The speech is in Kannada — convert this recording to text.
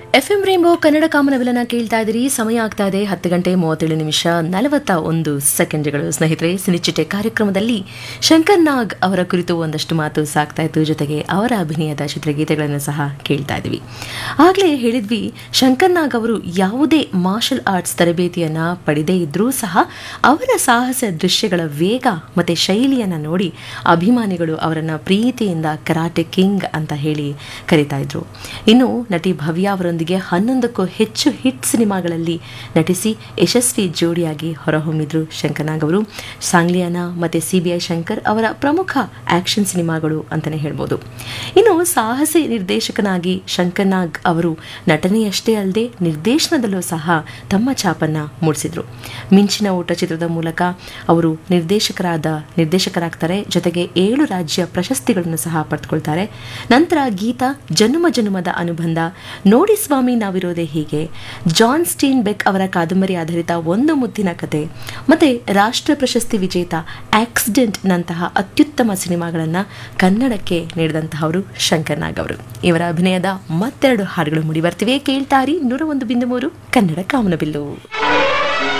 ಎಫ್ ಎಂ ರೇಂಬೋ ಕನ್ನಡ ಕಾಮನವಿಲನ ಕೇಳ್ತಾ ಇದ್ದೀರಿ ಸಮಯ ಆಗ್ತಾ ಇದೆ ಹತ್ತು ಗಂಟೆ ಮೂವತ್ತೇಳು ನಿಮಿಷ ನಲವತ್ತ ಒಂದು ಸೆಕೆಂಡ್ಗಳು ಸ್ನೇಹಿತರೆ ಸಿನಿಚಿಟ್ಟೆ ಕಾರ್ಯಕ್ರಮದಲ್ಲಿ ಶಂಕರ್ ನಾಗ್ ಅವರ ಕುರಿತು ಒಂದಷ್ಟು ಮಾತು ಸಾಕ್ತಾ ಇತ್ತು ಜೊತೆಗೆ ಅವರ ಅಭಿನಯದ ಚಿತ್ರಗೀತೆಗಳನ್ನು ಸಹ ಕೇಳ್ತಾ ಇದ್ವಿ ಆಗಲೇ ಹೇಳಿದ್ವಿ ಶಂಕರ್ ನಾಗ್ ಅವರು ಯಾವುದೇ ಮಾರ್ಷಲ್ ಆರ್ಟ್ಸ್ ತರಬೇತಿಯನ್ನ ಪಡೆದೇ ಇದ್ರೂ ಸಹ ಅವರ ಸಾಹಸ ದೃಶ್ಯಗಳ ವೇಗ ಮತ್ತೆ ಶೈಲಿಯನ್ನ ನೋಡಿ ಅಭಿಮಾನಿಗಳು ಅವರನ್ನ ಪ್ರೀತಿಯಿಂದ ಕರಾಟೆ ಕಿಂಗ್ ಅಂತ ಹೇಳಿ ಕರೀತಾ ಇದ್ರು ಇನ್ನು ನಟಿ ಭವ್ಯ ಅವರೊಂದಿಗೆ ಹನ್ನೊಂದಕ್ಕೂ ಹೆಚ್ಚು ಹಿಟ್ ಸಿನಿಮಾಗಳಲ್ಲಿ ನಟಿಸಿ ಯಶಸ್ವಿ ಜೋಡಿಯಾಗಿ ಹೊರಹೊಮ್ಮಿದ್ರು ಶಂಕರ್ನಾಗ್ ಅವರು ಸಾಂಗ್ಲಿಯಾನ ಮತ್ತೆ ಸಿಬಿಐ ಶಂಕರ್ ಅವರ ಪ್ರಮುಖ ಆಕ್ಷನ್ ಸಿನಿಮಾಗಳು ಅಂತಾನೆ ಹೇಳ್ಬೋದು ಇನ್ನು ಸಾಹಸಿ ನಿರ್ದೇಶಕನಾಗಿ ಶಂಕರ್ನಾಗ್ ಅವರು ನಟನೆಯಷ್ಟೇ ಅಲ್ಲದೆ ನಿರ್ದೇಶನದಲ್ಲೂ ಸಹ ತಮ್ಮ ಛಾಪನ್ನ ಮೂಡಿಸಿದ್ರು ಮಿಂಚಿನ ಊಟ ಚಿತ್ರದ ಮೂಲಕ ಅವರು ನಿರ್ದೇಶಕರಾದ ನಿರ್ದೇಶಕರಾಗ್ತಾರೆ ಜೊತೆಗೆ ಏಳು ರಾಜ್ಯ ಪ್ರಶಸ್ತಿಗಳನ್ನು ಸಹ ಪಡೆದುಕೊಳ್ತಾರೆ ನಂತರ ಗೀತಾ ಜನ್ಮ ಜನ್ಮದ ಅನುಬಂಧ ನೋಡಿ ಸ್ವಾಮಿ ನಾವಿರೋದೇ ಹೀಗೆ ಜಾನ್ ಸ್ಟೀನ್ ಬೆಕ್ ಅವರ ಕಾದಂಬರಿ ಆಧಾರಿತ ಒಂದು ಮುದ್ದಿನ ಕತೆ ಮತ್ತೆ ರಾಷ್ಟ್ರ ಪ್ರಶಸ್ತಿ ವಿಜೇತ ಆಕ್ಸಿಡೆಂಟ್ ನಂತಹ ಅತ್ಯುತ್ತಮ ಸಿನಿಮಾಗಳನ್ನು ಕನ್ನಡಕ್ಕೆ ನೀಡಿದಂತಹವರು ಶಂಕರ್ ನಾಗ್ ಅವರು ಇವರ ಅಭಿನಯದ ಮತ್ತೆರಡು ಹಾಡುಗಳು ಮೂಡಿ ಬರ್ತಿವೆ ಕೇಳ್ತಾರಿ ನೂರ ಒಂದು ಬಿಂದು ಮೂರು ಕನ್ನಡ ಕಾಮನಬಿಲ್ಲು